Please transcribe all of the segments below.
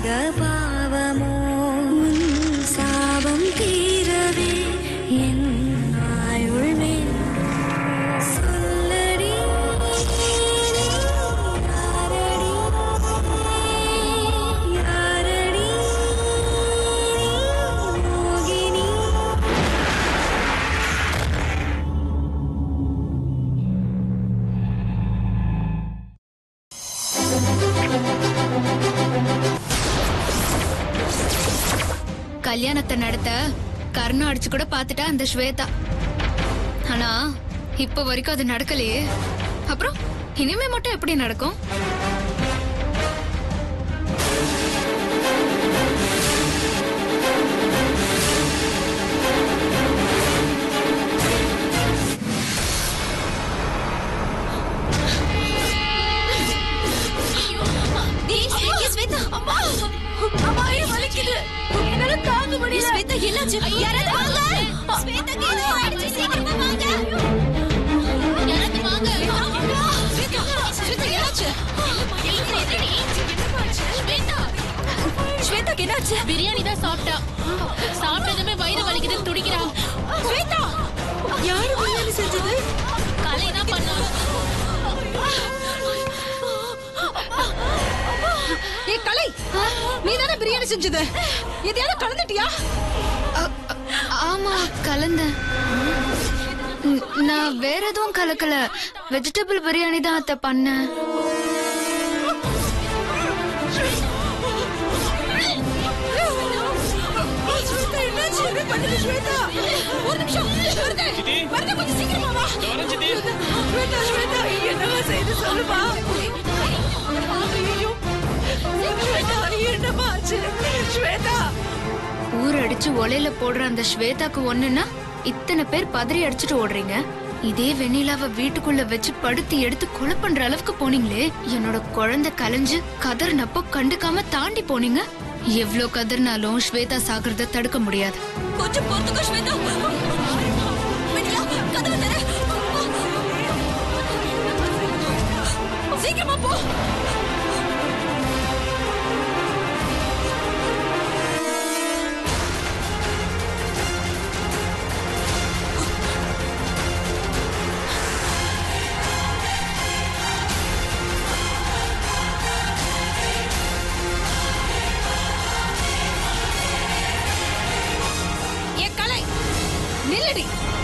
பாவமோ உன் சாபம் தீரவே என் ஆயுள் வேண்டும் சொல்லடி யாரடி யாரடி மோகினி கல்யாணத்தை நடத்த கர்ணம் அடிச்சு கூட பாத்துட்டா அந்த ஸ்வேதா ஆனா இப்ப வரைக்கும் அது நடக்கலையே அப்புறம் இனிமே மட்டும் எப்படி நடக்கும் ஸ்வேதாக்கு என்னாச்சு பிரியாணி தான் சாப்பிட்டா சாப்பிட்டதுமே வயிறு வலிக்குதுன்னு துடிக்கிறா ஸ்வேதா யாரு பிரியாணி செஞ்சது கலை தான் பண்ணா ஏ கலை நீ தானே பிரியாணி செஞ்சது எதையாவது கலந்துட்டியா அ- அ- ஆமா கலந்தேன் ம், நான் வேற எதுவும் கலக்கல வெஜிடபிள் பிரியாணி தான் அத்தை பண்ணேன் ஸ்வேதா என்னாச்சு என்ன பண்ணுது ஸ்வேதா ஒரு நிமிஷம் வருது வருது கொஞ்சம் சீக்கிரமா வா ஸ்வேதா ஸ்வேதா என்னவா செய்து சொல்லுமா ஐயோ ஸ்வேதா என்னமா ஆச்சு ஸ்வேதா ஊர் அடிச்சு ஒலையில போடுற அந்த ஸ்வேதாக்கு ஒண்ணுன்னா இத்தனை பேர் பதறி அடிச்சுட்டு ஓடுறீங்க இதே வெண்ணிலாவை வீட்டுக்குள்ள வச்சு படுத்து எடுத்து கொலை பண்ற அளவுக்கு போனீங்களே என்னோட குழந்தை கலைஞ்சு கதறினப்போ கண்டுக்காம தாண்டி போனீங்க எவ்ளோ கதறினாலும் ஸ்வேதா சாகிறத தடுக்க முடியாது கொஞ்சம் பொறுத்துக்கோ ஸ்வேதா வெண்ணிலா கதவு தர சீக்கிரமா போ ஏ கலை நில்லடி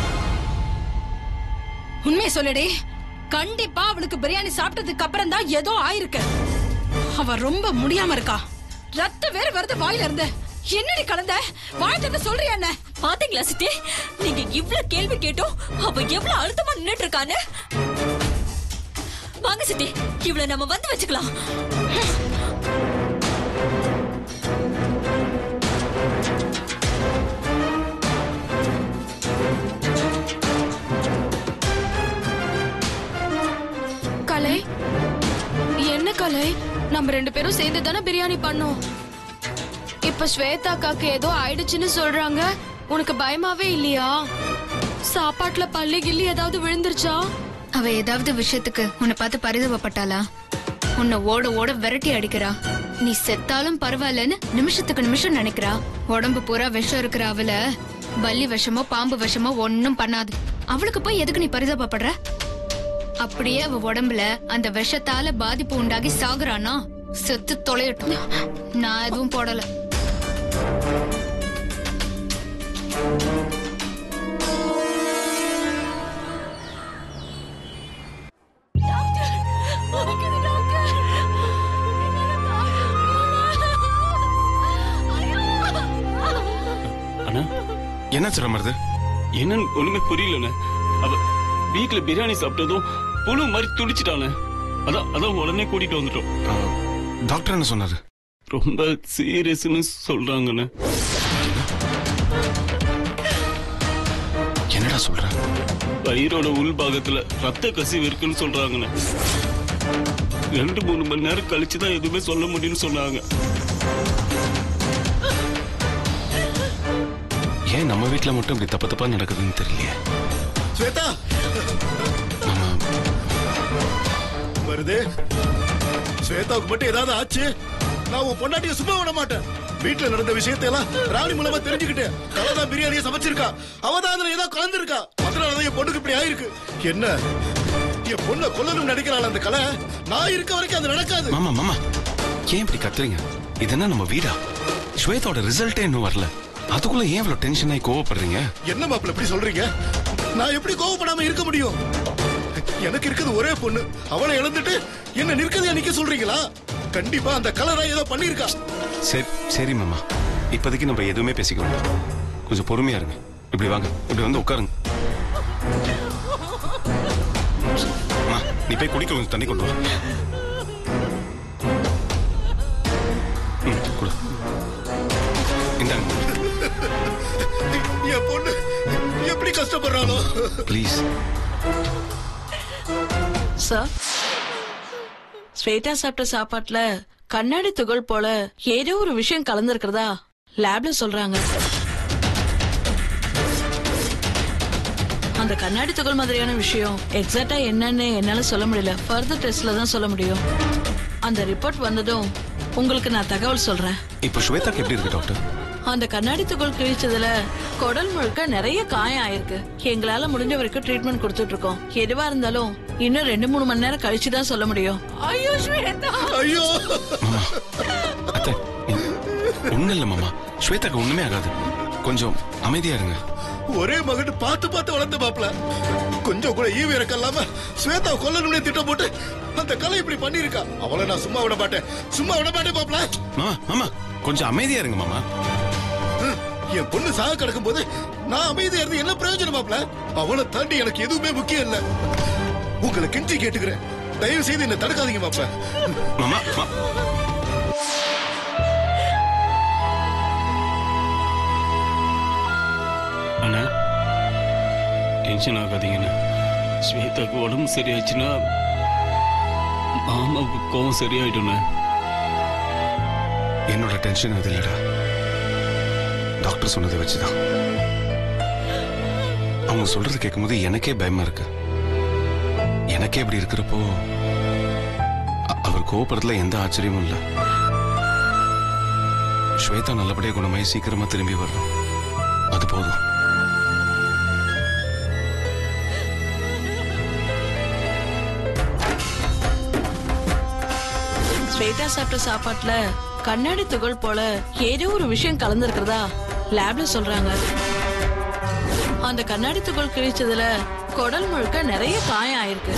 உண்மையை சொல்லுடி கண்டிப்பா அவளுக்கு பிரியாணி சாப்பிட்டதுக்கு அப்புறம் தான் ஏதோ ஆயிருக்கு அவ ரொம்ப முடியாம இருக்கா ரத்தம் வேற வருது வாயில இருந்து என்னடி கலந்த வாயிட்டு சொல்றியா என்ன பாத்தீங்களா சித்தி நீங்க இவ்ளோ கேள்வி கேட்டோம் அவ எவ்வளவு அழுத்தமா நின்னுட்டு இருக்கான்னு வாங்க சித்தி இவள நம்ம வந்து வச்சுக்கலாம் கலை என்ன கலை நம்ம ரெண்டு பேரும் சேர்ந்து தானே பிரியாணி பண்ணோம் இப்ப ஸ்வேதா அக்காக்கு ஏதோ ஆயிடுச்சுன்னு சொல்றாங்க உனக்கு பயமாவே இல்லையா சாப்பாட்டுல பள்ளி கிள்ளி ஏதாவது விழுந்துருச்சா அவ ஏதாவது விஷயத்துக்கு உன்னை பார்த்து பரிதாபப்பட்டாளா உன்னை ஓட ஓட விரட்டி அடிக்கிறா நீ செத்தாலும் பரவாயில்லன்னு நிமிஷத்துக்கு நிமிஷம் நினைக்கிறா உடம்பு பூரா விஷம் இருக்கிற அவள பல்லி விஷமோ பாம்பு விஷமோ ஒன்னும் பண்ணாது அவளுக்கு போய் எதுக்கு நீ பரிதாபப்படுற அப்படியே அவ உடம்புல அந்த விஷத்தால பாதிப்பு உண்டாகி சாகுறானா செத்து தொலையட்டும் நான் எதுவும் போடல அண்ணா என்ன சொல்ல மருது என்னன்னு ஒண்ணுமே புரியலண்ணே அவ வீட்ல பிரியாணி சாப்பிட்டதும் புழு மாதிரி துடிச்சிட்டானே அதான் அதான் உடனே கூட்டிட்டு வந்துட்டோம் டாக்டர் என்ன சொன்னாரு ரொம்ப சீரியஸ்னு சொல்றாங்கண்ணே என்னடா சொல்ற வயிறோட உள் பாகத்துல ரத்த கசிவு இருக்குன்னு சொல்றாங்கண்ணே ரெண்டு மூணு மணி நேரம் கழிச்சு தான் எதுவுமே சொல்ல முடியும்னு சொன்னாங்க ஏன் நம்ம வீட்ல மட்டும் இப்படி தப்பு தப்பா நடக்குதுன்னு தெரியலையே ஸ்வேதா வருது ஸ்வேதாவுக்கு மட்டும் ஏதாவது ஆச்சு நான் உன் பொண்டாட்டிய சும்மா விட மாட்டேன் வீட்டுல நடந்த விஷயத்தை எல்லாம் ராணி மூலமா தெரிஞ்சுக்கிட்டேன் கலதான் பிரியாணியை சமைச்சிருக்கா அவ தான் அதுல ஏதோ கலந்துருக்கா அதனாலதான் என் பொண்ணுக்கு இப்படி ஆயிருக்கு என்ன என் பொண்ணை கொல்லணும் நினைக்கிறாள் அந்த கலை நான் இருக்க வரைக்கும் அது நடக்காது மாமா மாமா ஏன் இப்படி கத்துறீங்க இது என்ன நம்ம வீடா ஸ்வேதாவோட ரிசல்ட்டே இன்னும் வரல அதுக்குள்ள ஏன் இவ்வளவு டென்ஷன் ஆகி கோவப்படுறீங்க என்ன மாப்பிள்ள இப்படி சொல்றீங்க நான் எப்படி கோவப்படாம இருக்க முடியும் எனக்கு இருக்குது ஒரே பொண்ணு அவளை இழந்துட்டு என்ன நிற்கதையா நிக்க சொல்றீங்களா கண்டிப்பா அந்த கலரா ஏதோ பண்ணிருக்கா சரி சரி மாமா இப்போதைக்கு நம்ம எதுவுமே பேசிக்க வேண்டாம் கொஞ்சம் பொறுமையா இருங்க இப்படி வாங்க இப்படி வந்து உட்காருங்க அம்மா, நீ போய் குடிக்க கொஞ்சம் தண்ணி கொண்டு வா ம், கொடு. இந்தாங்க என் பொண்ணு எப்படி கஷ்டப்படுறாளோ ப்ளீஸ் சார் ஸ்வேதா சாப்பிட்ட சாப்பாட்டுல கண்ணாடி துகள் போல ஏதோ ஒரு விஷயம் கலந்திருக்கிறதா லேப்ல சொல்றாங்க அந்த கண்ணாடி துகள் மாதிரியான விஷயம் எக்ஸாக்டா என்னன்னு என்னால சொல்ல முடியல ஃபர்தர் டெஸ்ட்ல தான் சொல்ல முடியும் அந்த ரிப்போர்ட் வந்ததும் உங்களுக்கு நான் தகவல் சொல்றேன் இப்போ ஸ்வேதாக்கு எப்படி இருக்கு டாக்டர் அந்த கண்ணாடி துகள் கிழிச்சதுல குடல் முழுக்க நிறைய காயம் ஆயிருக்கு எங்களால முடிஞ்ச வரைக்கும் ட்ரீட்மெண்ட் கொடுத்துட்டு இருக்கோம் எதுவா இருந்தாலும் இன்னும் ரெண்டு மூணு மணி நேரம் கழிச்சு தான் சொல்ல முடியும் ஐயோ ஸ்வேதா ஐயோ மாமா அத்தை ஒண்ணு இல்ல மாமா ஸ்வேதாக்கு ஒண்ணுமே ஆகாது கொஞ்சம் அமைதியா இருங்க ஒரே மகன் பார்த்து பார்த்து வளர்ந்த மாப்பிள கொஞ்சம் கூட ஈவு இறக்கம் இல்லாம ஸ்வேதா கொல்லணும்னே திட்டம் போட்டு அந்த கலை இப்படி பண்ணிருக்கா அவளை நான் சும்மா விட மாட்டேன் சும்மா விட மாட்டேன் மாப்பிள மாமா மாமா கொஞ்சம் அமைதியா இருங்க மாமா ஹம், என் பொண்ணு சாக கிடக்கும் போது நான் அமைதியா இருந்து என்ன பிரயோஜனம் மாப்பிள அவளை தாண்டி எனக்கு எதுவுமே முக்கியம் இல்ல உங்களை கெஞ்சி கேட்டுக்கிறேன் தயவு செய்து என்ன தடுக்காதீங்க மாப்பிள மாமா மா- அண்ணா டென்ஷன் ஆகாதீங்கண்ணா ஸ்வேதாக்கு உடம்பு சரியாச்சுன்னா மாமாவுக்கு கோவம் சரியாயிடும்ண்ணா என்னோட டென்ஷன் அது இல்லடா டாக்டர் சொன்னதை வச்சுதான் அவங்க சொல்றது கேட்கும்போது எனக்கே பயமா இருக்கு எனக்கே இப்படி இருக்கிறப்போ அ- அவர் கோவப்படுறதுல எந்த ஆச்சரியமும் இல்ல ஸ்வேதா நல்லபடியா குணமாயி சீக்கிரமா திரும்பி வரணும் அது போதும் ஸ்வேதா சாப்பிட்ட சாப்பாட்டுல கண்ணாடி துகள் போல ஏதோ ஒரு விஷயம் கலந்திருக்கிறதா லேப்ல சொல்றாங்க அந்த கண்ணாடி துகள் கிழிச்சதுல குடல் முழுக்க நிறைய காயம் ஆயிருக்கு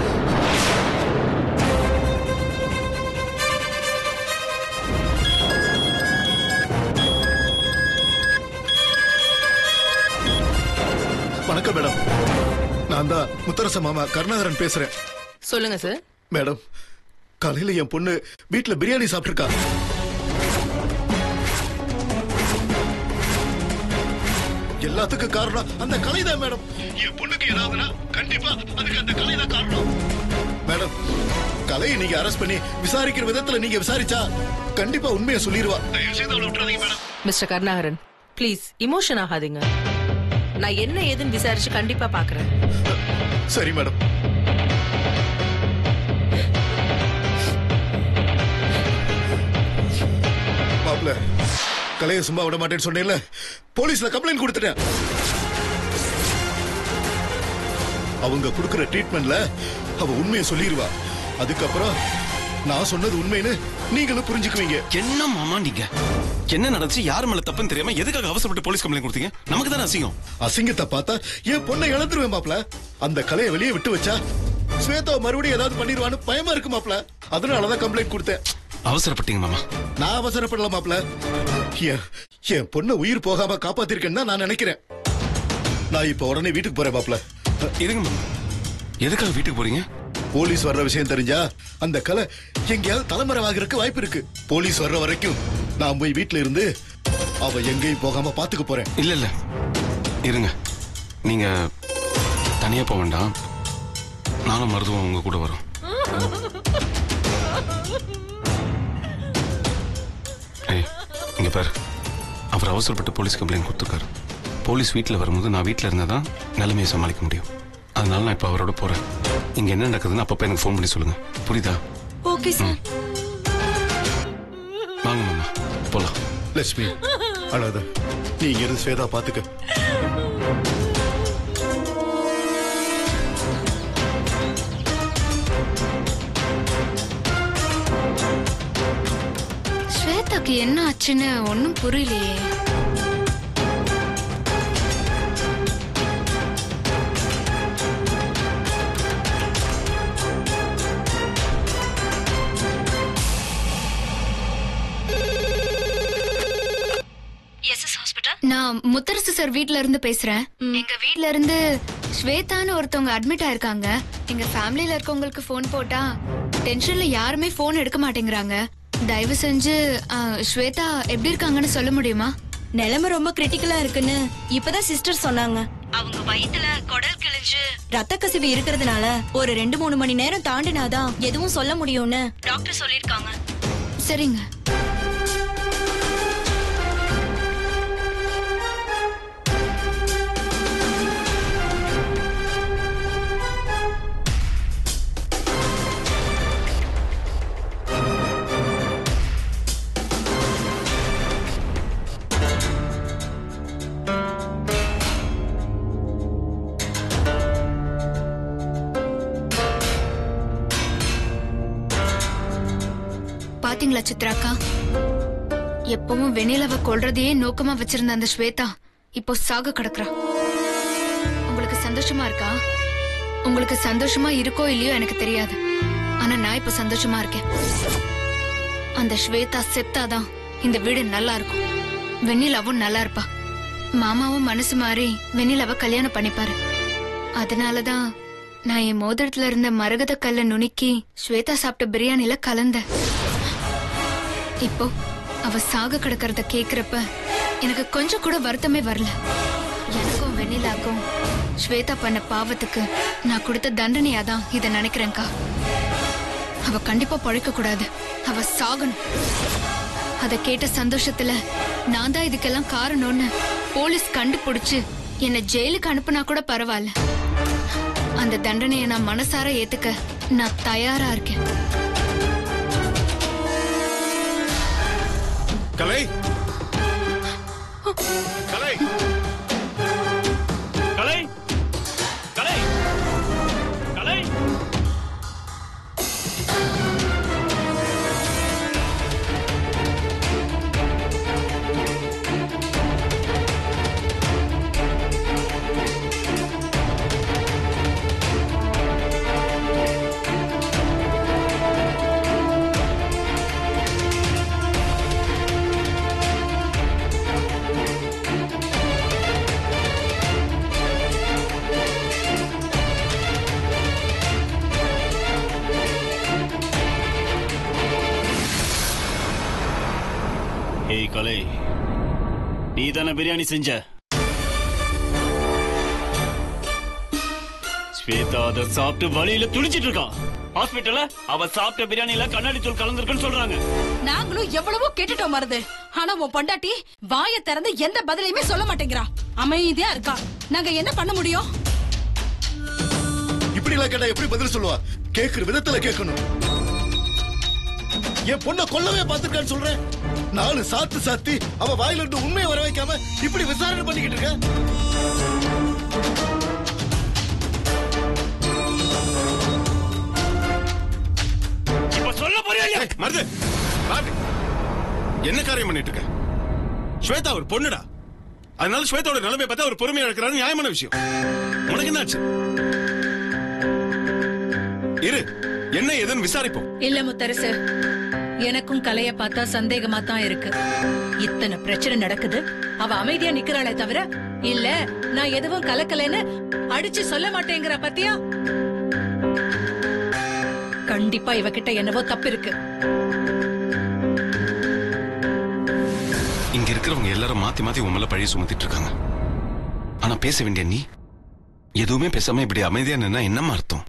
வணக்கம் மேடம் நான் தான் முத்தரச மாமா கருணாகரன் பேசுறேன் சொல்லுங்க சார் மேடம் காலையில என் பொண்ணு வீட்டுல பிரியாணி சாப்பிட்டிருக்கா எல்லாத்துக்கும் காரணம் அந்த கலைதான் மேடம் என் பொண்ணுக்கு ஏதாவதுன்னா கண்டிப்பா அதுக்கு அந்த கலைதான் காரணம் மேடம் கலையை நீங்க அரெஸ்ட் பண்ணி விசாரிக்கிற விதத்துல நீங்க விசாரிச்சா கண்டிப்பா உண்மையை சொல்லிடுவா தயவு செய்து அவளை விட்டுறாதீங்க madam mister Karunakaran please emotion ஆகாதீங்க நான் என்ன ஏதுன்னு விசாரிச்சு கண்டிப்பா பாக்குறேன் சரி மேடம் மாப்ள கலையை சும்மா விட மாட்டேன்னு சொன்னேன்ல போலீஸ்ல கம்ப்ளைண்ட் கொடுத்துட்டேன் அவங்க கொடுக்கிற ட்ரீட்மெண்ட்ல அவ உண்மையை சொல்லிடுவா அதுக்கப்புறம் நான் சொன்னது உண்மைன்னு நீங்களும் புரிஞ்சுக்குவீங்க என்ன மாமா நீங்க என்ன நடந்துச்சு யார் மேல தப்புன்னு தெரியாம எதுக்காக அவசரப்பட்டு போலீஸ் கம்ப்ளைண்ட் கொடுத்தீங்க நமக்கு தானே அசிங்கம் அசிங்கத்தை பார்த்தா என் பொண்ணை இழந்துருவேன் மாப்ள அந்த கலையை வெளியே விட்டு வச்சா ஸ்வேதா மறுபடியும் ஏதாவது பண்ணிடுவான்னு பயமா இருக்கு மாப்ள அதனாலதான் கம்ப்ளைண்ட் கொடுத்தேன் அவசரப்பட்டீங்க மாமா நான் அவசரப்படல மாப்ள என் என் பொண்ணை உயிர் போகாம காப்பாத்திருக்கேன்னு தான் நான் நினைக்கிறேன் நான் இப்ப உடனே வீட்டுக்கு போறேன் மாப்ள இருங்க மாமா எதுக்காக வீட்டுக்கு போறீங்க போலீஸ் வர்ற விஷயம் தெரிஞ்சா அந்த கலை எங்கேயாவது தலைமறைவாகிறதுக்கு வாய்ப்பு இருக்கு போலீஸ் வர்ற வரைக்கும் நான் போய் வீட்ல இருந்து அவ எங்கேயும் போகாம பாத்துக்க போறேன் இல்ல இல்ல இருங்க நீங்க தனியா போக வேண்டாம் நானும் மருதுவம் உங்க கூட வரோம் ஏய் இங்க பாரு அவர் அவசரப்பட்டு போலீஸ் கம்ப்ளைண்ட் கொடுத்துருக்காரு போலீஸ் வீட்டில் வரும்போது நான் வீட்டில் இருந்தால் தான் நிலைமையை சமாளிக்க முடியும் அதனால நான் இப்போ அவரோட போறேன் இங்க என்ன நடக்குதுன்னு அப்பப்போ எனக்கு ஃபோன் பண்ணி சொல்லுங்க புரியுதா ஓகே சார் வாங்க மாமா போலாம் லட்சுமி அழாத நீ இங்க இருந்து ஸ்வேதா பாத்துக்க ஸ்வேதாக்கு என்ன ஆச்சுன்னு ஒன்னும் புரியலையே நான் முத்தரசு சார் வீட்ல இருந்து பேசுறேன் எங்க வீட்ல இருந்து ஸ்வேதான்னு ஒருத்தவங்க அட்மிட் ஆயிருக்காங்க எங்க ஃபேமிலில இருக்கவங்களுக்கு ஃபோன் போட்டா டென்ஷன்ல யாருமே ஃபோன் எடுக்க மாட்டேங்கிறாங்க தயவு செஞ்சு ஆ, ஸ்வேதா எப்படி இருக்காங்கன்னு சொல்ல முடியுமா நிலைமை ரொம்ப கிரிட்டிக்கலா இருக்குன்னு இப்பதான் சிஸ்டர் சொன்னாங்க அவங்க வயித்துல குடல் கிழிஞ்சு ரத்த கசிவு இருக்கிறதுனால ஒரு ரெண்டு மூணு மணி நேரம் தாண்டினாதான் எதுவும் சொல்ல முடியும்னு டாக்டர் சொல்லிருக்காங்க சரிங்க பாத்தீங்களா சித்ராக்கா எப்பவும் வெண்ணிலவ கொல்றதையே நோக்கமா வச்சிருந்த அந்த ஸ்வேதா இப்போ சாக கிடக்குறா உங்களுக்கு சந்தோஷமா இருக்கா உங்களுக்கு சந்தோஷமா இருக்கோ இல்லையோ எனக்கு தெரியாது ஆனா நான் இப்ப சந்தோஷமா இருக்கேன் அந்த ஸ்வேதா செத்தாதான் இந்த வீடு நல்லா இருக்கும் வெண்ணிலாவும் நல்லா இருப்பா மாமாவும் மனசு மாறி வெண்ணிலாவை கல்யாணம் பண்ணிப்பாரு அதனாலதான் நான் என் மோதிரத்துல இருந்த மரகத கல்ல நுணுக்கி ஸ்வேதா சாப்பிட்ட பிரியாணில கலந்தேன் இப்போ அவ சாக கிடக்கிறத கேக்குறப்ப எனக்கு கொஞ்சம் கூட வருத்தமே வரல எனக்கும் வெண்ணிலாக்கும் ஸ்வேதா பண்ண பாவத்துக்கு நான் கொடுத்த தண்டனையா தான் இதை நினைக்கிறேன்க்கா அவ கண்டிப்பா பழைக்க கூடாது அவ சாகணும் அத கேட்ட சந்தோஷத்துல நான் தான் இதுக்கெல்லாம் காரணம்னு போலீஸ் கண்டுபிடிச்சு என்ன ஜெயிலுக்கு அனுப்புனா கூட பரவாயில்ல அந்த தண்டனையை நான் மனசார ஏத்துக்க நான் தயாரா இருக்கேன் கலை கலை கலை கலை கலை ஏய் கலை நீ தானே பிரியாணி செஞ்ச ஸ்வேதா அதை சாப்பிட்டு வழியில துடிச்சிட்டு இருக்கா ஹாஸ்பிட்டல்ல அவ சாப்பிட்ட பிரியாணில கண்ணாடி தூள் கலந்துருக்குன்னு சொல்றாங்க நாங்களும் எவ்வளவோ கேட்டுட்டோம் மருது ஆனா உன் பொண்டாட்டி வாயை திறந்து எந்த பதிலையுமே சொல்ல மாட்டேங்கிறா அமைதியா இருக்கா நாங்க என்ன பண்ண முடியும் இப்படி எல்லாம் கேட்டா எப்படி பதில் சொல்லுவா கேக்குற விதத்துல கேட்கணும் என் பொண்ண கொல்லவே பார்த்திருக்கான்னு சொல்றேன் நாலு சாத்து சாத்தி அவ வாயில இருந்து உண்மையை வர வைக்காம இப்படி விசாரணை பண்ணிக்கிட்டு இருக்க இப்ப சொல்ல போறியா இல்லையா? ஏய், மருது பாரு. என்ன காரியம் பண்ணிட்டு இருக்க ஸ்வேதா ஒரு பொண்ணுடா அதனால ஸ்வேதாவோட நிலைமை பார்த்தா ஒரு பொறுமையா இருக்கிறாரு நியாயமான விஷயம் உனக்கு என்னாச்சு இரு என்ன ஏதுன்னு விசாரிப்போம் இல்ல முத்தரசு எனக்கும் கலைய பார்த்தா சந்தேகமா தான் இருக்கு இத்தனை பிரச்சனை நடக்குது அவ அமைதியா நிக்கிறாளே தவிர இல்ல நான் எதுவும் கலக்கலைன்னு அடிச்சு சொல்ல மாட்டேங்கிற பத்தியா கண்டிப்பா இவகிட்ட என்னவோ தப்பு இருக்கு இங்க இருக்கிறவங்க எல்லாரும் மாத்தி மாத்தி உன் மேல பழிய சுமத்திட்டு இருக்காங்க ஆனா பேச வேண்டிய நீ எதுவுமே பேசாம இப்படி அமைதியா நின்னா என்னமா அர்த்தம்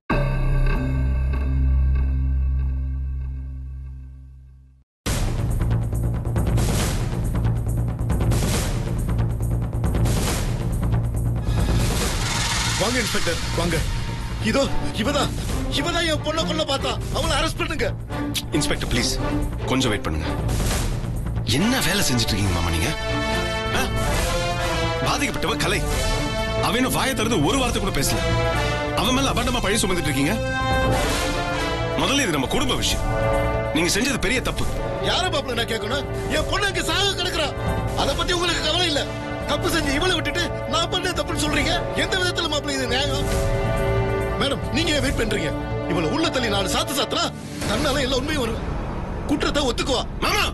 வாங்க இன்ஸ்பெக்டர் வாங்க இதோ இவதான் இவதான் என் பொண்ணை கொல்ல பார்த்தா அவளை அரெஸ்ட் பண்ணுங்க இன்ஸ்பெக்டர் ப்ளீஸ் கொஞ்சம் வெயிட் பண்ணுங்க என்ன வேலை செஞ்சுட்டு இருக்கீங்க மாமா நீங்க ஆ? பாதிக்கப்பட்டவ கலை அவன் இன்னும் வாயை திறந்து ஒரு வார்த்தை கூட பேசல அவன் மேல அபண்டமா பழி சுமந்துட்டு இருக்கீங்க முதல்ல இது நம்ம குடும்ப விஷயம் நீங்க செஞ்சது பெரிய தப்பு யார மாப்பிள்ள நான் கேட்கணும் என் பொண்ணு அங்க சாக கிடக்குறா அத பத்தி உங்களுக்கு கவலை இல்ல தப்பு செஞ்சு இவளை விட்டுட்டு நான் பண்ண தப்புன்னு சொல்றீங்க எந்த விதத்துல மாப்பிள்ள இது நியாயம் மேடம் நீங்க ஏன் வெயிட் பண்றீங்க இவள உள்ள தள்ளி நாலு சாத்து சாத்துனா தன்னால எல்லா உண்மையும் வரும் குற்றத்தை ஒத்துக்குவா மாமா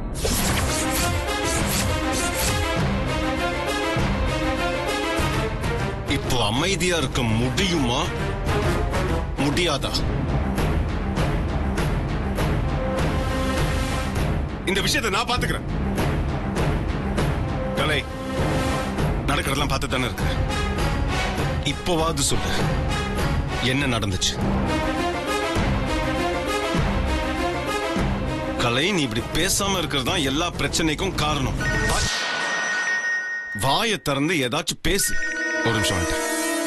இப்போ அமைதியா இருக்க முடியுமா முடியாதா இந்த விஷயத்தை நான் பாத்துக்கிறேன் கலை நடக்கிறதெல்லாம் பார்த்து தானே இருக்க இப்போவாது சொல்லு என்ன நடந்துச்சு கலை நீ இப்படி பேசாம இருக்கிறது தான் எல்லா பிரச்சனைக்கும் காரணம் வா- வாயை திறந்து ஏதாச்சும் பேசு ஒரு நிமிஷம் வந்துட்டேன்.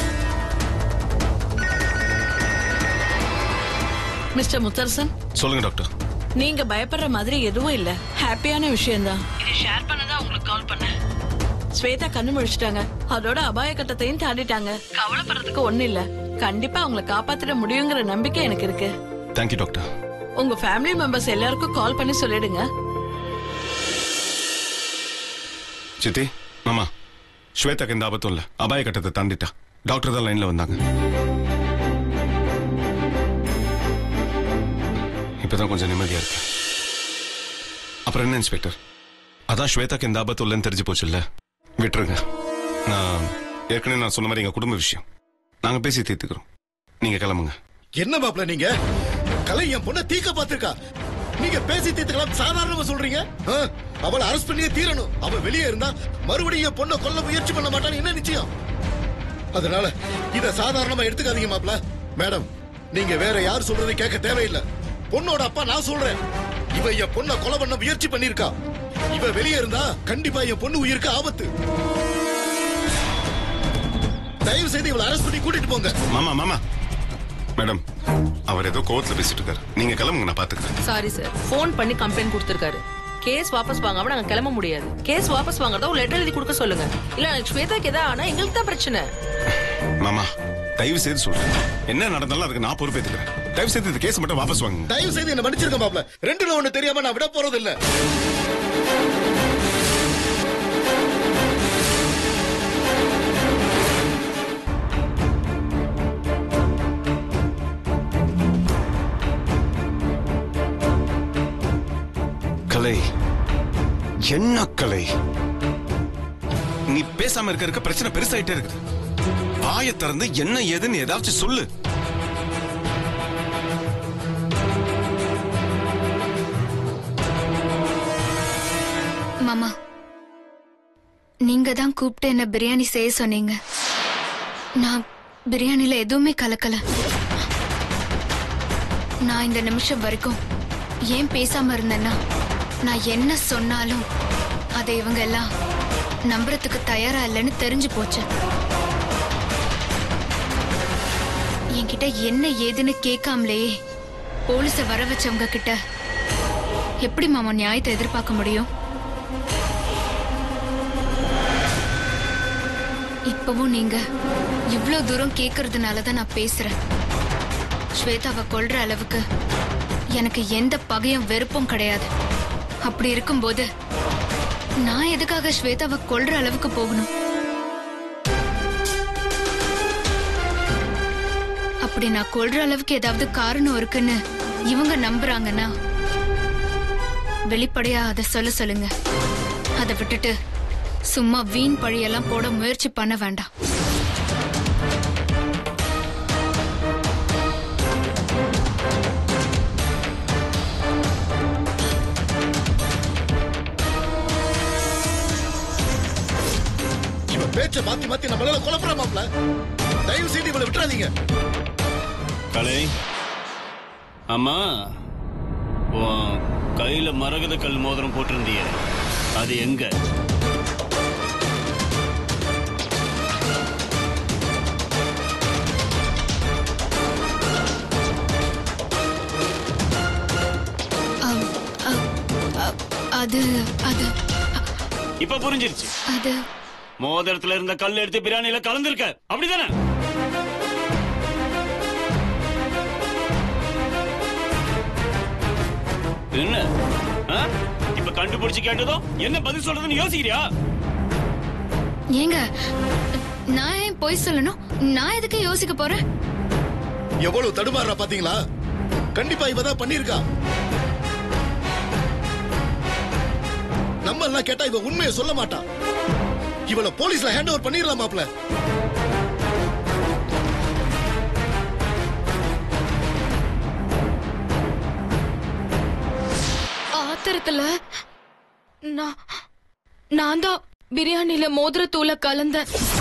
மிஸ்டர் முத்தரசன் சொல்லுங்க டாக்டர் நீங்க பயப்படுற மாதிரி எதுவும் இல்ல ஹாப்பியான விஷயம்தான் இது ஷேர் பண்ணதான் உங்களுக்கு கால் பண்ணேன் ஸ்வேதா கண்ணு முழிச்சிட்டாங்க அதோட அபாய கட்டத்தையும் தாண்டிட்டாங்க கவலைப்படுறதுக்கு ஒண்ணு இல்ல கண்டிப்பா அவங்கள காப்பாத்திட முடியுங்கிற நம்பிக்கை எனக்கு இருக்கு தேங்க்யூ டாக்டர் உங்க ஃபேமிலி மெம்பர்ஸ் எல்லாருக்கும் கால் பண்ணி சொல்லிடுங்க சித்தி மாமா ஸ்வேதாக்கு எந்த ஆபத்தும் இல்ல அபாய கட்டத்தை தாண்டிட்டா டாக்டர் தான் லைன்ல வந்தாங்க இப்பதான் கொஞ்சம் நிம்மதியா இருக்கு அப்புறம் என்ன இன்ஸ்பெக்டர் அதான் ஸ்வேதாக்கு எந்த ஆபத்தும் இல்லைன்னு தெரிஞ்சு போச்சு இல்ல விட்டுருங்க நான் ஏற்கனவே நான் சொன்ன மாதிரி எங்க குடும்ப விஷயம் நாங்க பேசி தீர்த்துக்கிறோம் நீங்க கிளம்புங்க என்ன மாப்பிள்ள நீங்க கலை என் பொண்ணை தீக்க பார்த்திருக்கா நீங்க பேசி தீர்த்துக்கலாம் சாதாரணமா சொல்றீங்க ஆ? அவளை அரெஸ்ட் பண்ணியே தீரணும் அவ வெளியே இருந்தா மறுபடியும் என் பொண்ணை கொல்ல முயற்சி பண்ண மாட்டான்னு என்ன நிச்சயம் அதனால இத சாதாரணமா எடுத்துக்காதீங்க மாப்பிள்ள மேடம் நீங்க வேற யார் சொல்றதை கேட்க தேவையில்லை பொண்ணோட அப்பா நான் சொல்றேன் இவ என் பொண்ணை கொலை பண்ண முயற்சி பண்ணிருக்கா இவ வெளியே இருந்தா கண்டிப்பா என் பொண்ணு உயிருக்கு ஆபத்து தயவு செய்து இவளை அரெஸ்ட் பண்ணி கூட்டிட்டு போங்க மாமா மாமா மேடம் அவர் ஏதோ கோவத்துல பேசிட்டு இருக்காரு நீங்க கிளம்புங்க நான் பாத்துக்கிறேன் சாரி சார் ஃபோன் பண்ணி கம்ப்ளைண்ட் கொடுத்திருக்காரு கேஸ் வாபஸ் வாங்காம நாங்க கிளம்ப முடியாது கேஸ் வாபஸ் வாங்குறதா ஒரு லெட்டர் எழுதி கொடுக்க சொல்லுங்க இல்ல எனக்கு ஸ்வேதாக்கு எதா ஆனா எங்களுக்கு தான் பிரச்சனை மாமா தயவு செய்து சொல்றேன் என்ன நடந்தாலும் அதுக்கு நான் பொறுப்பேற்றுக்கிறேன் தயவு செய்து இந்த கேஸ் மட்டும் வாபஸ் வாங்குங்க தயவு செய்து என்ன மன்னிச்சிருக்க மாப்ள ரெண்டுல ஒண்ணு தெரியாம நான் விட போறது இல்ல கலை என்ன கலை நீ பேசாம இருக்க இருக்க பிரச்சனை பெருசாயிட்டே இருக்குது வாயை திறந்து என்ன ஏதுன்னு ஏதாச்சும் சொல்லு மாமா நீங்க தான் கூப்பிட்டு என்ன பிரியாணி செய்ய சொன்னீங்க நான் பிரியாணில எதுவுமே கலக்கல நான் இந்த நிமிஷம் வரைக்கும் ஏன் பேசாம இருந்தேன்னா நான் என்ன சொன்னாலும் அதை இவங்க எல்லாம் நம்புறதுக்கு தயாரா இல்லைன்னு தெரிஞ்சு போச்சு என்கிட்ட என்ன ஏதுன்னு கேட்காமலேயே போலீஸ வர வச்சவங்க கிட்ட எப்படி மாமா நியாயத்தை எதிர்பார்க்க முடியும் இப்பவும் நீங்க இவ்ளோ தூரம் கேக்குறதுனால தான் நான் பேசுறேன் ஸ்வேதாவை கொல்ற அளவுக்கு எனக்கு எந்த பகையும் வெறுப்பும் கிடையாது அப்படி இருக்கும்போது நான் எதுக்காக ஸ்வேதாவை கொல்ற அளவுக்கு போகணும் அப்படி நான் கொல்ற அளவுக்கு ஏதாவது காரணம் இருக்குன்னு இவங்க நம்புறாங்கன்னா வெளிப்படையா அதை சொல்ல சொல்லுங்க அதை விட்டுட்டு சும்மா வீண் பழியெல்லாம் போட முயற்சி பண்ண வேண்டாம் இவ பேச்ச மாத்தி மாத்தி நம்மளால குழப்பற மாப்ள தயவு செய்து இவளை விட்டுறாதீங்க கலை அம்மா உன் கையில மரகத கல் மோதிரம் போட்டிருந்திய அது எங்க அம், அ- அ- அது அது இப்ப புரிஞ்சிருச்சு அது மோதிரத்துல இருந்த கல் எடுத்து பிரியாணியில கலந்துருக்க அப்படிதானே என்ன ஆ? இப்ப கண்டுபிடிச்சு கேட்டதும் என்ன பதில் சொல்றதுன்னு யோசிக்கிறியா ஏங்க நான் ஏன் பொய் சொல்லணும் நான் எதுக்கு யோசிக்க போறேன் எவ்வளவு தடுமாறா பாத்தீங்களா கண்டிப்பா இவதான் பண்ணிருக்கா நம்ம எல்லாம் கேட்டா இவ உண்மையை சொல்ல மாட்டா இவள போலீஸ்ல ஹேண்ட் ஓவர் பண்ணிடலாம் மாப்ள ஆத்திரத்துல நான் நான் தான் பிரியாணில மோதிர தூளை கலந்தேன்